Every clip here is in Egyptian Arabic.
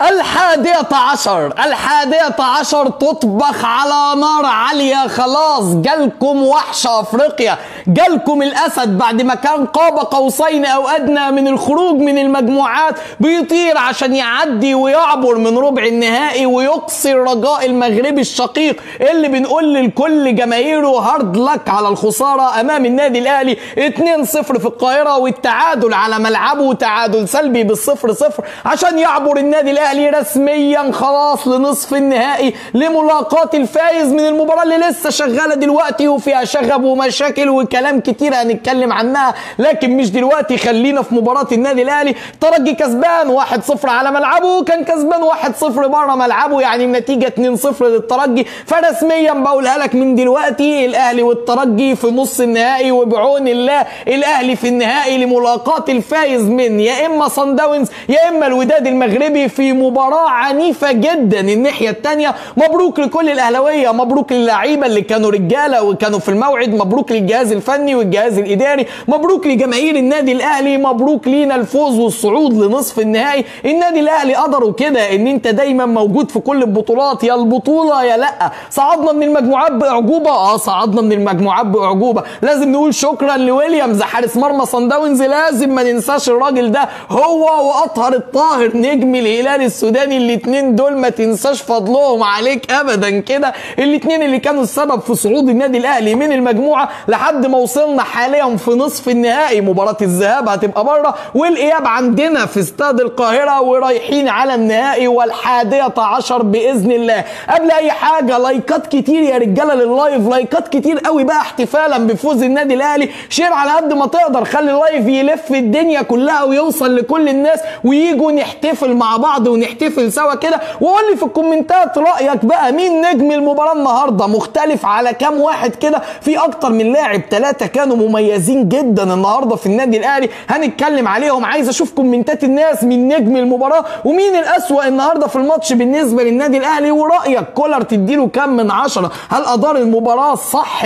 الحادية عشر الحادية عشر تطبخ على نار عالية خلاص جالكم وحش أفريقيا جالكم الأسد بعد ما كان قاب قوسين أو أدنى من الخروج من المجموعات بيطير عشان يعدي ويعبر من ربع النهائي ويقصي الرجاء المغربي الشقيق اللي بنقول لكل جماهيره هارد لك على الخسارة أمام النادي الأهلي 2-0 في القاهرة والتعادل على ملعبه تعادل سلبي بالصفر صفر عشان يعبر النادي الأهلي رسميا خلاص لنصف النهائي لملاقاة الفايز من المباراة اللي لسه شغالة دلوقتي وفيها شغب ومشاكل وكلام كتير هنتكلم عنها لكن مش دلوقتي خلينا في مباراة النادي الأهلي ترجي كسبان 1-0 على ملعبه كان كسبان 1-0 بره ملعبه يعني النتيجة 2-0 للترجي فرسميا بقولها لك من دلوقتي الأهلي والترجي في نص النهائي وبعون الله الأهلي في النهائي لملاقاة الفايز من يا إما صن داونز يا إما الوداد المغربي في مباراة عنيفة جدا الناحية الثانية مبروك لكل الأهلاوية مبروك للعيبة اللي كانوا رجالة وكانوا في الموعد مبروك للجهاز الفني والجهاز الإداري مبروك لجماهير النادي الأهلي مبروك لينا الفوز والصعود لنصف النهائي النادي الأهلي قدروا كده إن أنت دايما موجود في كل البطولات يا البطولة يا لأ صعدنا من المجموعات بأعجوبة اه صعدنا من المجموعات بأعجوبة لازم نقول شكرا لويليامز حارس مرمى صن داونز لازم ما ننساش الراجل ده هو وأطهر الطاهر نجم الهلال السوداني الاتنين دول ما تنساش فضلهم عليك ابدا كده الاتنين اللي كانوا السبب في صعود النادي الاهلي من المجموعه لحد ما وصلنا حاليا في نصف النهائي مباراه الذهاب هتبقى بره والاياب عندنا في استاد القاهره ورايحين على النهائي والحادية عشر باذن الله قبل اي حاجه لايكات كتير يا رجاله لللايف لايكات كتير قوي بقى احتفالا بفوز النادي الاهلي شير على قد ما تقدر خلي اللايف يلف الدنيا كلها ويوصل لكل الناس ويجوا نحتفل مع بعض ونحتفل سوا كده وقول لي في الكومنتات رايك بقى مين نجم المباراه النهارده مختلف على كام واحد كده في اكتر من لاعب ثلاثه كانوا مميزين جدا النهارده في النادي الاهلي هنتكلم عليهم عايز اشوف كومنتات الناس مين نجم المباراه ومين الاسوأ النهارده في الماتش بالنسبه للنادي الاهلي ورايك كولر تديله كام من عشرة هل ادار المباراه صح 100%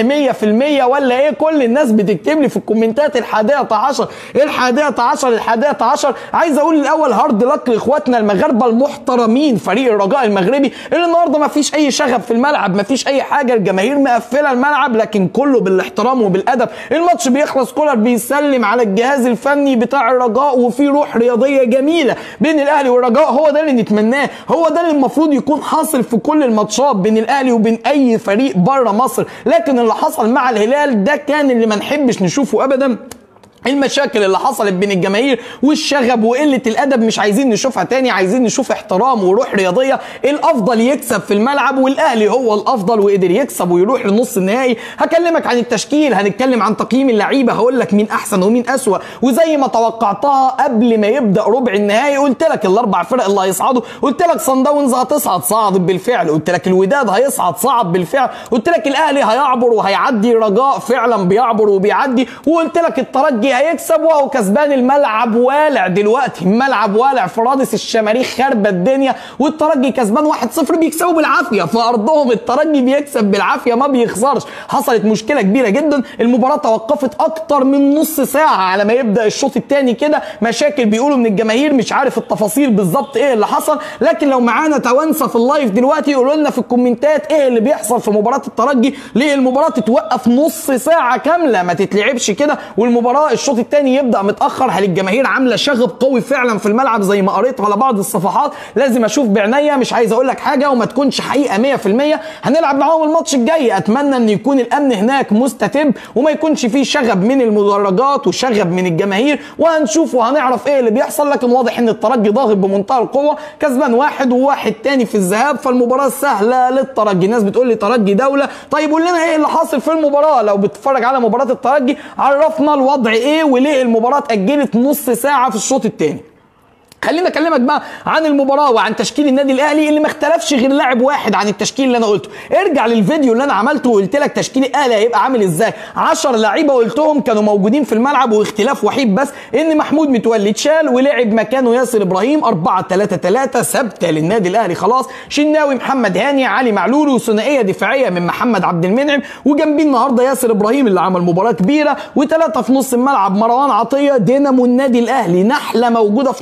ولا ايه كل الناس بتكتب لي في الكومنتات الحادية عشر الحادية عشر الحادية عشر عايز اقول الاول هارد لك لاخواتنا المغاربه المحترمين فريق الرجاء المغربي اللي النهارده ما فيش اي شغب في الملعب ما فيش اي حاجه الجماهير مقفله الملعب لكن كله بالاحترام وبالادب الماتش بيخلص كولر بيسلم على الجهاز الفني بتاع الرجاء وفي روح رياضيه جميله بين الاهلي والرجاء هو ده اللي نتمناه هو ده اللي المفروض يكون حاصل في كل الماتشات بين الاهلي وبين اي فريق بره مصر لكن اللي حصل مع الهلال ده كان اللي ما نحبش نشوفه ابدا المشاكل اللي حصلت بين الجماهير والشغب وقله الادب مش عايزين نشوفها تاني عايزين نشوف احترام وروح رياضيه الافضل يكسب في الملعب والاهلي هو الافضل وقدر يكسب ويروح لنص النهائي هكلمك عن التشكيل هنتكلم عن تقييم اللعيبه هقول لك مين احسن ومين اسوا وزي ما توقعتها قبل ما يبدا ربع النهائي قلت لك الاربع فرق اللي هيصعدوا قلت لك صن داونز هتصعد صعدت بالفعل قلت لك الوداد هيصعد صعد بالفعل قلت لك الاهلي هيعبر وهيعدي رجاء فعلا بيعبر وبيعدي وقلت لك الترجي هيكسب وهو كسبان الملعب والع دلوقتي الملعب والع في رادس الشماريخ خربة الدنيا والترجي كسبان 1-0 بيكسبوا بالعافيه في ارضهم الترجي بيكسب بالعافيه ما بيخسرش حصلت مشكله كبيره جدا المباراه توقفت اكتر من نص ساعه على ما يبدا الشوط الثاني كده مشاكل بيقولوا من الجماهير مش عارف التفاصيل بالظبط ايه اللي حصل لكن لو معانا توانسه في اللايف دلوقتي يقولوا لنا في الكومنتات ايه اللي بيحصل في مباراه الترجي ليه المباراه تتوقف نص ساعه كامله ما تتلعبش كده والمباراه الشوط الثاني يبدا متاخر هل الجماهير عامله شغب قوي فعلا في الملعب زي ما قريت على بعض الصفحات لازم اشوف بعناية مش عايز اقول لك حاجه وما تكونش حقيقه 100% هنلعب معاهم الماتش الجاي اتمنى ان يكون الامن هناك مستتب وما يكونش فيه شغب من المدرجات وشغب من الجماهير وهنشوف وهنعرف ايه اللي بيحصل لكن واضح ان الترجي ضاغط بمنتهى القوه كسبان واحد وواحد تاني في الذهاب فالمباراه سهله للترجي الناس بتقول لي ترجي دوله طيب قول لنا ايه اللي حاصل في المباراه لو بتتفرج على مباراه الترجي عرفنا الوضع ايه وليه المباراه اتاجلت نص ساعه في الشوط الثاني خليني اكلمك بقى عن المباراه وعن تشكيل النادي الاهلي اللي ما اختلفش غير لاعب واحد عن التشكيل اللي انا قلته ارجع للفيديو اللي انا عملته وقلت لك تشكيل الاهلي هيبقى عامل ازاي 10 لعيبه قلتهم كانوا موجودين في الملعب واختلاف وحيد بس ان محمود متولي اتشال ولعب مكانه ياسر ابراهيم 4 3 3 ثابته للنادي الاهلي خلاص شناوي محمد هاني علي معلول وثنائيه دفاعيه من محمد عبد المنعم وجنبيه النهارده ياسر ابراهيم اللي عمل مباراه كبيره وثلاثه في نص الملعب مروان عطيه دينامو النادي الاهلي نحله موجوده في نص الملعب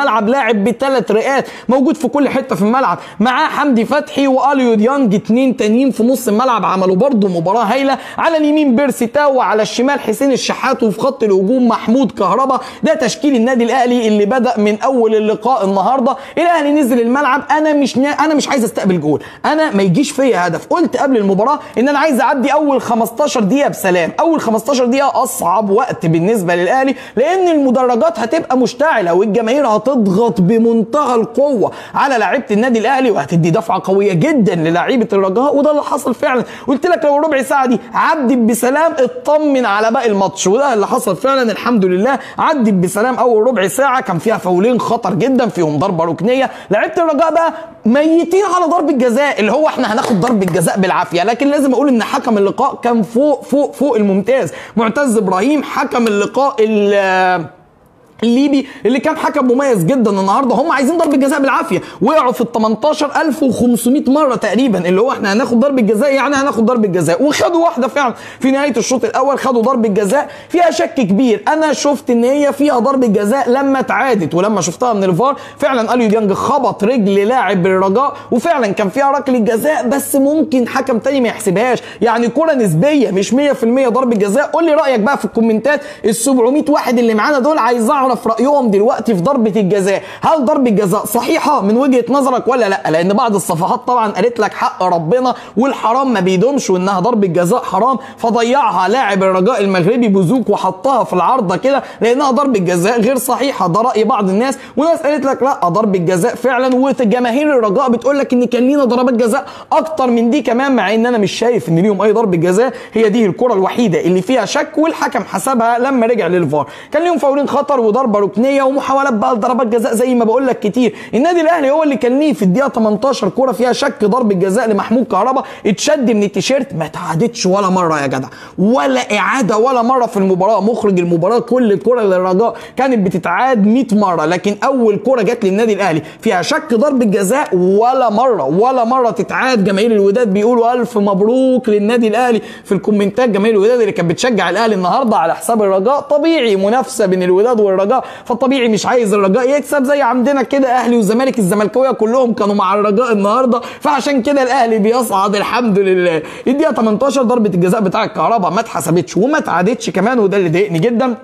الملعب لاعب بثلاث رئات موجود في كل حته في الملعب معاه حمدي فتحي واليو ديانج اتنين تانيين في نص الملعب عملوا برضه مباراه هايله على اليمين بيرسي تاو وعلى الشمال حسين الشحات وفي خط الهجوم محمود كهربا ده تشكيل النادي الاهلي اللي بدا من اول اللقاء النهارده الاهلي نزل الملعب انا مش نا... انا مش عايز استقبل جول انا ما يجيش فيا هدف قلت قبل المباراه ان انا عايز اعدي اول 15 دقيقه بسلام اول 15 دقيقه اصعب وقت بالنسبه للاهلي لان المدرجات هتبقى مشتعله والجماهير هتضغط بمنتهى القوه على لعيبه النادي الاهلي وهتدي دفعه قويه جدا للاعيبه الرجاء وده اللي حصل فعلا قلت لك لو الربع ساعه دي عدت بسلام اطمن على باقي الماتش وده اللي حصل فعلا الحمد لله عدت بسلام اول ربع ساعه كان فيها فاولين خطر جدا فيهم ضربه ركنيه لعيبه الرجاء بقى ميتين على ضربه جزاء اللي هو احنا هناخد ضربه جزاء بالعافيه لكن لازم اقول ان حكم اللقاء كان فوق فوق فوق الممتاز معتز ابراهيم حكم اللقاء ال- الليبي اللي كان حكم مميز جدا النهارده هم عايزين ضربه جزاء بالعافيه وقعوا في ال 18500 مره تقريبا اللي هو احنا هناخد ضربه جزاء يعني هناخد ضربه جزاء وخدوا واحده فعلا في نهايه الشوط الاول خدوا ضربه جزاء فيها شك كبير انا شفت ان هي فيها ضربه جزاء لما اتعادت ولما شفتها من الفار فعلا اليو ديانج خبط رجل لاعب الرجاء وفعلا كان فيها ركله جزاء بس ممكن حكم تاني ما يحسبهاش يعني كره نسبيه مش 100% ضربه جزاء قول لي رايك بقى في الكومنتات ال 700 واحد اللي معانا دول عايز اعرف رايهم دلوقتي في ضربه الجزاء هل ضربه جزاء صحيحه من وجهه نظرك ولا لا لان بعض الصفحات طبعا قالت لك حق ربنا والحرام ما بيدومش وانها ضربه جزاء حرام فضيعها لاعب الرجاء المغربي بوزوك وحطها في العارضه كده لانها ضربه جزاء غير صحيحه ده راي بعض الناس وناس قالت لك لا ضربه جزاء فعلا وجماهير الرجاء بتقول لك ان كان لينا ضربات جزاء اكتر من دي كمان مع ان انا مش شايف ان ليهم اي ضربه جزاء هي دي الكره الوحيده اللي فيها شك والحكم حسبها لما رجع للفار كان ليهم فاولين خطر وضربه ركنيه ومحاولات بقى لضربات جزاء زي ما بقول لك كتير النادي الاهلي هو اللي كان ليه في الدقيقه 18 كره فيها شك ضربه جزاء لمحمود كهربا اتشد من التيشيرت ما اتعادتش ولا مره يا جدع ولا اعاده ولا مره في المباراه مخرج المباراه كل كره للرجاء كانت بتتعاد 100 مره لكن اول كره جت للنادي الاهلي فيها شك ضربه جزاء ولا مره ولا مره تتعاد جماهير الوداد بيقولوا الف مبروك للنادي الاهلي في الكومنتات جماهير الوداد اللي كانت بتشجع الاهلي النهارده على حساب الرجاء طبيعي منافسه بين الوداد والرجاء فالطبيعي مش عايز الرجاء يكسب زي عندنا كده اهلي والزمالك الزملكاويه كلهم كانوا مع الرجاء النهارده فعشان كده الاهلي بيصعد الحمد لله الدقيقه 18 ضربه الجزاء بتاع الكهرباء ما اتحسبتش وما اتعادتش كمان وده اللي ضايقني جدا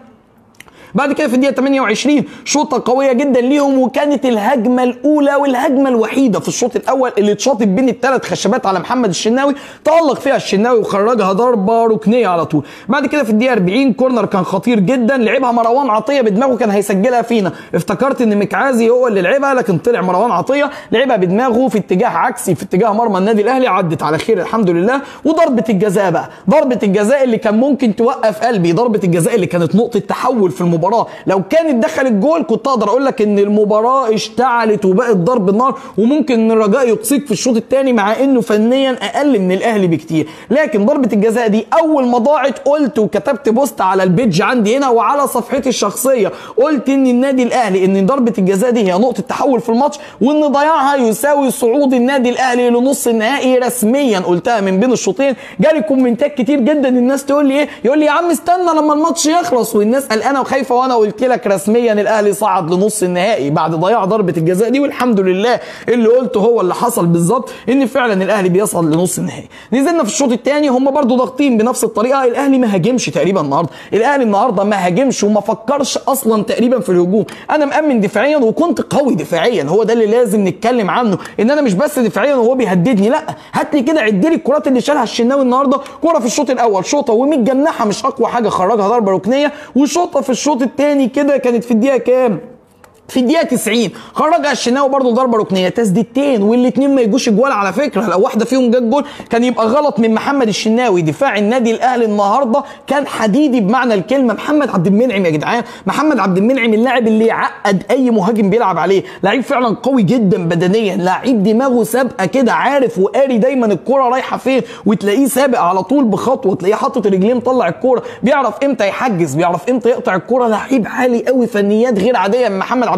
بعد كده في الدقيقه 28 شوطه قويه جدا ليهم وكانت الهجمه الاولى والهجمه الوحيده في الشوط الاول اللي اتشاطت بين الثلاث خشبات على محمد الشناوي تالق فيها الشناوي وخرجها ضربه ركنيه على طول بعد كده في الدقيقه 40 كورنر كان خطير جدا لعبها مروان عطيه بدماغه كان هيسجلها فينا افتكرت ان مكعازي هو اللي لعبها لكن طلع مروان عطيه لعبها بدماغه في اتجاه عكسي في اتجاه مرمى النادي الاهلي عدت على خير الحمد لله وضربه الجزاء بقى ضربه الجزاء اللي كان ممكن توقف قلبي ضربه الجزاء اللي كانت نقطه تحول في المباراه لو كانت دخلت جول كنت اقدر اقول لك ان المباراه اشتعلت وبقت ضرب نار وممكن ان الرجاء يقصيك في الشوط الثاني مع انه فنيا اقل من الاهلي بكتير لكن ضربه الجزاء دي اول ما ضاعت قلت وكتبت بوست على البيج عندي هنا وعلى صفحتي الشخصيه قلت ان النادي الاهلي ان ضربه الجزاء دي هي نقطه تحول في الماتش وان ضياعها يساوي صعود النادي الاهلي لنص النهائي رسميا قلتها من بين الشوطين جالي كومنتات كتير جدا الناس تقول لي ايه يقول لي يا عم استنى لما الماتش يخلص والناس قلقانه وخايفه وانا قلت لك رسميا الاهلي صعد لنص النهائي بعد ضياع ضربه الجزاء دي والحمد لله اللي قلته هو اللي حصل بالظبط ان فعلا الاهلي بيصعد لنص النهائي نزلنا في الشوط الثاني هم برضو ضاغطين بنفس الطريقه الاهلي ما هاجمش تقريبا النهارده الاهلي النهارده ما هاجمش وما فكرش اصلا تقريبا في الهجوم انا مامن دفاعيا وكنت قوي دفاعيا هو ده اللي لازم نتكلم عنه ان انا مش بس دفاعيا وهو بيهددني لا هات لي كده عد لي الكرات اللي شالها الشناوي النهارده كره في الشوط الاول شوطه ومتجنحه مش اقوى حاجه خرجها ضربه ركنيه وشوطه في الشوط الثاني كده كانت في الدقيقه كام في الدقيقه 90 خرجها الشناوي برضه ضربه ركنيه تسديدتين والاثنين ما يجوش جوال على فكره لو واحده فيهم جت جول كان يبقى غلط من محمد الشناوي دفاع النادي الاهلي النهارده كان حديدي بمعنى الكلمه محمد عبد المنعم يا جدعان محمد عبد المنعم اللاعب اللي يعقد اي مهاجم بيلعب عليه لعيب فعلا قوي جدا بدنيا لعيب دماغه سابقه كده عارف وقاري دايما الكره رايحه فين وتلاقيه سابق على طول بخطوه تلاقيه حاطط رجليه مطلع الكوره بيعرف امتى يحجز بيعرف امتى يقطع الكوره لعيب عالي قوي فنيات غير عاديه من محمد عبد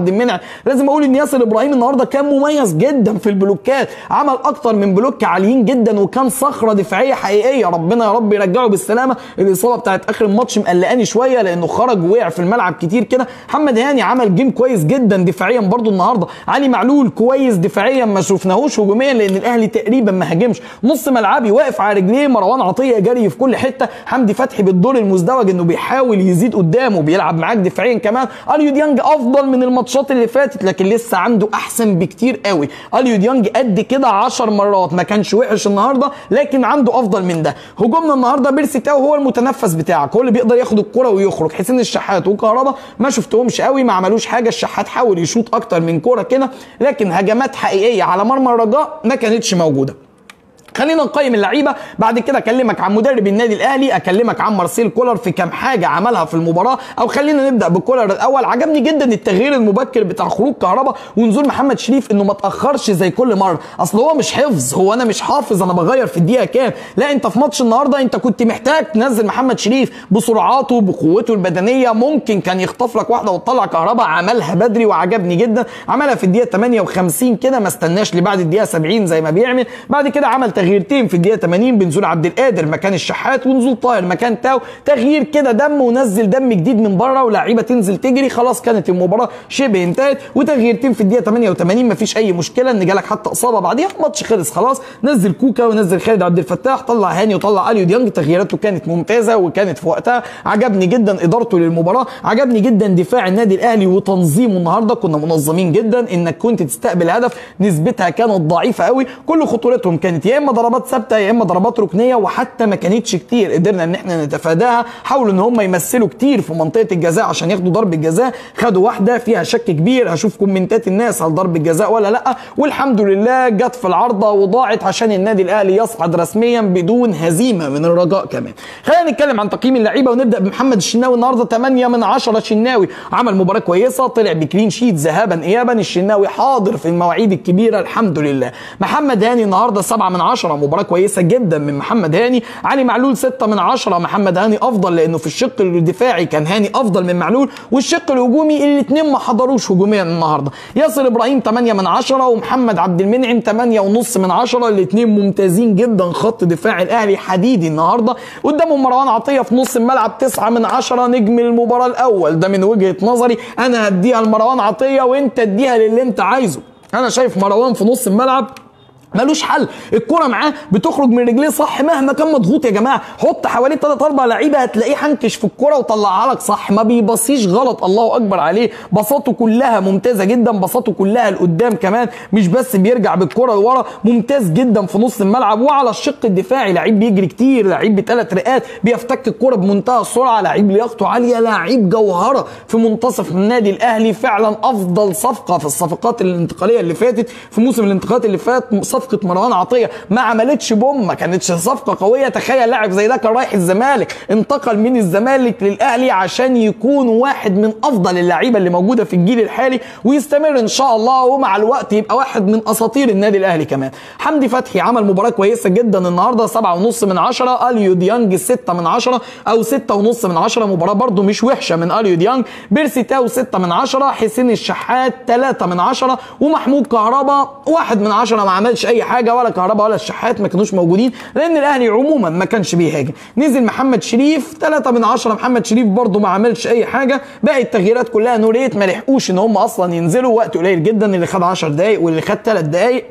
عبد المنعم لازم اقول ان ياسر ابراهيم النهارده كان مميز جدا في البلوكات عمل اكتر من بلوك عاليين جدا وكان صخره دفاعيه حقيقيه ربنا يا رب يرجعه بالسلامه الاصابه بتاعت اخر الماتش مقلقاني شويه لانه خرج ووقع في الملعب كتير كده محمد هاني عمل جيم كويس جدا دفاعيا برضو النهارده علي معلول كويس دفاعيا ما شفناهوش هجوميا لان الاهلي تقريبا ما هاجمش نص ملعبي واقف على رجليه مروان عطيه جري في كل حته حمدي فتحي بالدور المزدوج انه بيحاول يزيد قدامه بيلعب معاك دفاعيا كمان اليو ديانج افضل من الماتشات اللي فاتت لكن لسه عنده احسن بكتير قوي اليو ديانج قد كده 10 مرات ما كانش وحش النهارده لكن عنده افضل من ده هجومنا النهارده بيرسي تاو هو المتنفس بتاعك هو اللي بيقدر ياخد الكره ويخرج حسين الشحات وكهربا ما شفتهمش قوي ما عملوش حاجه الشحات حاول يشوط اكتر من كوره كده لكن هجمات حقيقيه على مرمى الرجاء ما كانتش موجوده خلينا نقيم اللعيبه بعد كده اكلمك عن مدرب النادي الاهلي اكلمك عن مارسيل كولر في كام حاجه عملها في المباراه او خلينا نبدا بكولر الاول عجبني جدا التغيير المبكر بتاع خروج كهربا ونزول محمد شريف انه ما تاخرش زي كل مره اصل هو مش حفظ هو انا مش حافظ انا بغير في الدقيقه كام لا انت في ماتش النهارده انت كنت محتاج تنزل محمد شريف بسرعاته بقوته البدنيه ممكن كان يخطف لك واحده وتطلع كهربا عملها بدري وعجبني جدا عملها في الدقيقه 58 كده ما استناش لبعد الدقيقه 70 زي ما بيعمل بعد كده عمل تغييرتين في الدقيقه 80 بنزول عبد القادر مكان الشحات ونزول طاهر مكان تاو تغيير كده دم ونزل دم جديد من بره ولاعيبه تنزل تجري خلاص كانت المباراه شبه انتهت وتغييرتين في الدقيقه 88 مفيش اي مشكله ان جالك حتى اصابه بعديها الماتش خلص خلاص نزل كوكا ونزل خالد عبد الفتاح طلع هاني وطلع اليو ديانج تغييراته كانت ممتازه وكانت في وقتها عجبني جدا ادارته للمباراه عجبني جدا دفاع النادي الاهلي وتنظيمه النهارده كنا منظمين جدا انك كنت تستقبل هدف نسبتها كانت ضعيفه قوي كل خطورتهم كانت يا اما ضربات ثابته يا اما ضربات ركنيه وحتى ما كانتش كتير قدرنا ان احنا نتفاداها حاولوا ان هم يمثلوا كتير في منطقه الجزاء عشان ياخدوا ضربه جزاء خدوا واحده فيها شك كبير هشوف كومنتات الناس هل ضربه جزاء ولا لا والحمد لله جت في العارضه وضاعت عشان النادي الاهلي يصعد رسميا بدون هزيمه من الرجاء كمان خلينا نتكلم عن تقييم اللعيبه ونبدا بمحمد الشناوي النهارده 8 من 10 شناوي عمل مباراه كويسه طلع بكلين شيت ذهابا ايابا الشناوي حاضر في المواعيد الكبيره الحمد لله محمد هاني النهارده 7 من 10 مباراه كويسه جدا من محمد هاني علي معلول 6 من 10 محمد هاني افضل لانه في الشق الدفاعي كان هاني افضل من معلول والشق الهجومي الاثنين ما حضروش هجوميا النهارده ياسر ابراهيم 8 من 10 ومحمد عبد المنعم 8 ونص من 10 الاثنين ممتازين جدا خط دفاع الاهلي حديدي النهارده قدامهم مروان عطيه في نص الملعب 9 من 10 نجم المباراه الاول ده من وجهه نظري انا هديها لمروان عطيه وانت اديها للي انت عايزه انا شايف مروان في نص الملعب ملوش حل الكرة معاه بتخرج من رجليه صح مهما كان مضغوط يا جماعه حط حواليه ثلاث اربع لعيبه هتلاقيه حنكش في الكرة وطلعها لك صح ما بيبصيش غلط الله اكبر عليه بساطه كلها ممتازه جدا بساطه كلها لقدام كمان مش بس بيرجع بالكرة لورا ممتاز جدا في نص الملعب وعلى الشق الدفاعي لعيب بيجري كتير لعيب بثلاث رئات بيفتك الكرة بمنتهى السرعه لعيب لياقته عاليه لعيب جوهره في منتصف النادي الاهلي فعلا افضل صفقه في الصفقات الانتقاليه اللي فاتت في موسم الانتقالات اللي فات صفقه مروان عطيه ما عملتش بوم ما كانتش صفقه قويه تخيل لاعب زي ده كان رايح الزمالك انتقل من الزمالك للاهلي عشان يكون واحد من افضل اللعيبه اللي موجوده في الجيل الحالي ويستمر ان شاء الله ومع الوقت يبقى واحد من اساطير النادي الاهلي كمان حمدي فتحي عمل مباراه كويسه جدا النهارده سبعة ونص من عشرة اليو ديانج ستة من عشرة او ستة ونص من عشرة مباراه برده مش وحشه من اليو ديانج بيرسي تاو ستة من عشرة حسين الشحات ثلاثة من عشرة ومحمود كهربا واحد من عشرة ما عملش اي حاجه ولا كهربا ولا الشحات ما كانوش موجودين لان الاهلي عموما ما كانش بيهاجم نزل محمد شريف 3 من 10 محمد شريف برده ما عملش اي حاجه باقي التغييرات كلها نوريت ما لحقوش ان هم اصلا ينزلوا وقت قليل جدا اللي خد 10 دقائق واللي خد 3 دقائق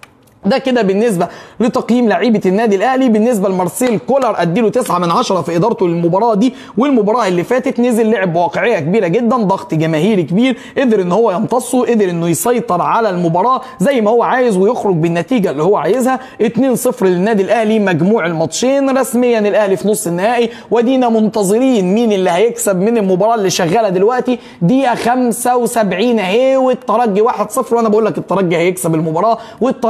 ده كده بالنسبة لتقييم لعيبة النادي الأهلي بالنسبة لمارسيل كولر أديله 9 من 10 في إدارته للمباراة دي والمباراة اللي فاتت نزل لعب بواقعية كبيرة جدا ضغط جماهيري كبير قدر إن هو يمتصه قدر إنه يسيطر على المباراة زي ما هو عايز ويخرج بالنتيجة اللي هو عايزها 2-0 للنادي الأهلي مجموع الماتشين رسميا الأهلي في نص النهائي ودينا منتظرين مين اللي هيكسب من المباراة اللي شغالة دلوقتي دقيقة 75 أهي والترجي 1-0 وأنا بقول لك الترجي هيكسب المباراة والترجي هيصعد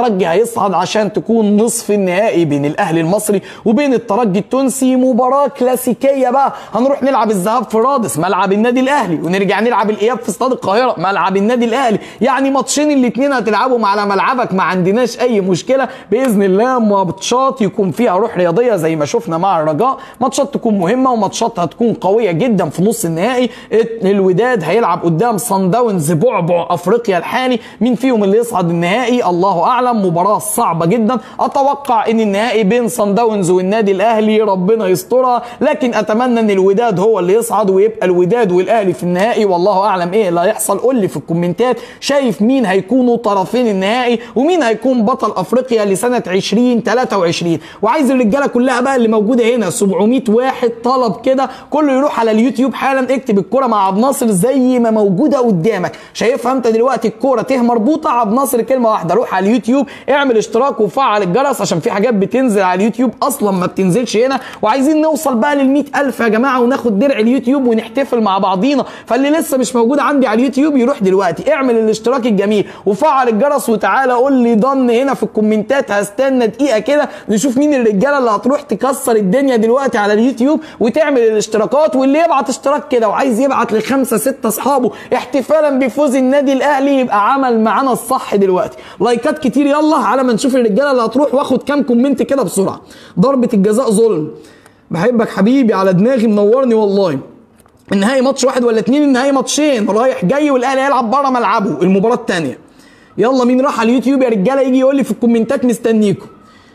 هيصعد عشان تكون نصف النهائي بين الاهلي المصري وبين الترجي التونسي مباراه كلاسيكيه بقى هنروح نلعب الذهاب في رادس ملعب النادي الاهلي ونرجع نلعب الاياب في استاد القاهره ملعب النادي الاهلي يعني ماتشين الاثنين هتلعبهم على ملعبك ما عندناش اي مشكله باذن الله ماتشات يكون فيها روح رياضيه زي ما شفنا مع الرجاء ماتشات تكون مهمه وماتشات هتكون قويه جدا في نص النهائي الوداد هيلعب قدام صن داونز بعبع افريقيا الحالي مين فيهم اللي يصعد النهائي الله اعلم مباراه صعبه جدا اتوقع ان النهائي بين صن داونز والنادي الاهلي ربنا يسترها لكن اتمنى ان الوداد هو اللي يصعد ويبقى الوداد والاهلي في النهائي والله اعلم ايه اللي هيحصل قول لي في الكومنتات شايف مين هيكونوا طرفين النهائي ومين هيكون بطل افريقيا لسنه 2023 وعايز الرجاله كلها بقى اللي موجوده هنا 700 واحد طلب كده كله يروح على اليوتيوب حالا اكتب الكوره مع عبد الناصر زي ما موجوده قدامك شايفها انت دلوقتي الكوره ته مربوطه عبد الناصر كلمه واحده روح على اليوتيوب اعمل اشتراك وفعل الجرس عشان في حاجات بتنزل على اليوتيوب اصلا ما بتنزلش هنا وعايزين نوصل بقى لل ألف يا جماعه وناخد درع اليوتيوب ونحتفل مع بعضينا فاللي لسه مش موجود عندي على اليوتيوب يروح دلوقتي اعمل الاشتراك الجميل وفعل الجرس وتعالى قول لي ضن هنا في الكومنتات هستنى دقيقه كده نشوف مين الرجاله اللي هتروح تكسر الدنيا دلوقتي على اليوتيوب وتعمل الاشتراكات واللي يبعت اشتراك كده وعايز يبعت لخمسه سته اصحابه احتفالا بفوز النادي الاهلي يبقى عمل معانا الصح دلوقتي لايكات كتير يلا على ما نشوف الرجاله اللي هتروح واخد كام كومنت كده بسرعه ضربه الجزاء ظلم بحبك حبيبي على دماغي منورني والله النهائي ماتش واحد ولا اتنين النهائي ماتشين رايح جاي والاهلي هيلعب بره ملعبه المباراه الثانيه يلا مين راح على اليوتيوب يا رجاله يجي يقول لي في الكومنتات مستنيكم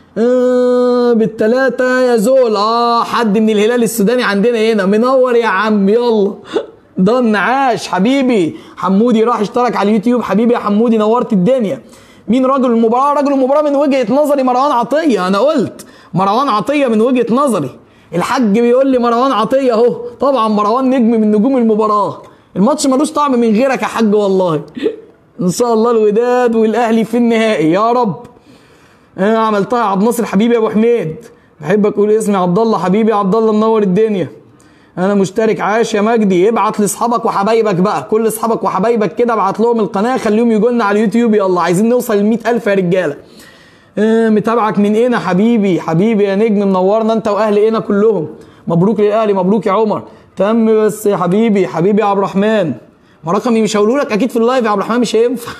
آه بالتلاتة يا زول اه حد من الهلال السوداني عندنا هنا منور يا عم يلا ضن عاش حبيبي حمودي راح اشترك على اليوتيوب حبيبي يا حمودي نورت الدنيا مين رجل المباراة رجل المباراة من وجهة نظري مروان عطية انا قلت مروان عطية من وجهة نظري الحاج بيقول لي مروان عطية اهو طبعا مروان نجم من نجوم المباراة الماتش ملوش طعم من غيرك يا حاج والله ان شاء الله الوداد والاهلي في النهائي يا رب انا عملتها يا عبد الناصر حبيبي يا ابو حميد بحب اقول اسمي عبد الله حبيبي عبد الله منور الدنيا انا مشترك عاش يا مجدي ابعت لاصحابك وحبايبك بقى كل اصحابك وحبايبك كده ابعت لهم القناه خليهم يجوا لنا على اليوتيوب يلا عايزين نوصل ل ألف يا رجاله اه متابعك من هنا حبيبي حبيبي يا نجم منورنا انت واهل هنا كلهم مبروك للاهلي مبروك يا عمر تم بس يا حبيبي حبيبي يا عبد الرحمن ما رقمي مش هقوله لك اكيد في اللايف يا عبد الرحمن مش هينفع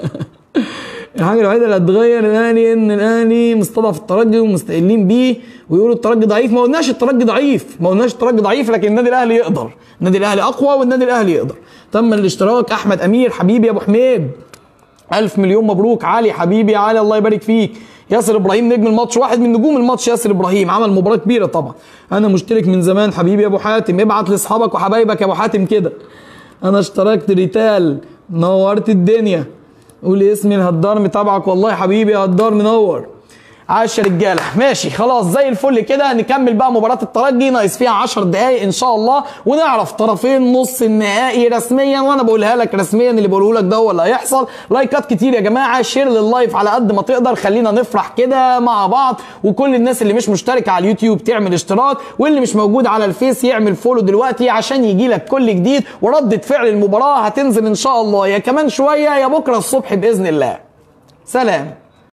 الحاجه الوحيده اللي هتتغير الاهلي ان الاهلي مستضعف الترجي ومستقلين بيه ويقولوا الترجي ضعيف ما قلناش الترجي ضعيف ما قلناش الترجي ضعيف لكن النادي الاهلي يقدر النادي الاهلي اقوى والنادي الاهلي يقدر تم الاشتراك احمد امير حبيبي يا ابو حميد ألف مليون مبروك علي حبيبي يا علي الله يبارك فيك ياسر ابراهيم نجم الماتش واحد من نجوم الماتش ياسر ابراهيم عمل مباراه كبيره طبعا انا مشترك من زمان حبيبي يا ابو حاتم ابعت لاصحابك وحبايبك يا ابو حاتم كده انا اشتركت ريتال نورت الدنيا قول اسمي الهدار متابعك والله حبيبي يا هدار منور عاش يا رجاله ماشي خلاص زي الفل كده نكمل بقى مباراه الترجي ناقص فيها 10 دقائق ان شاء الله ونعرف طرفين نص النهائي رسميا وانا بقولها لك رسميا اللي بقوله لك ده هو اللي هيحصل لايكات كتير يا جماعه شير لللايف على قد ما تقدر خلينا نفرح كده مع بعض وكل الناس اللي مش مشتركه على اليوتيوب تعمل اشتراك واللي مش موجود على الفيس يعمل فولو دلوقتي عشان يجي لك كل جديد وردة فعل المباراه هتنزل ان شاء الله يا كمان شويه يا بكره الصبح باذن الله سلام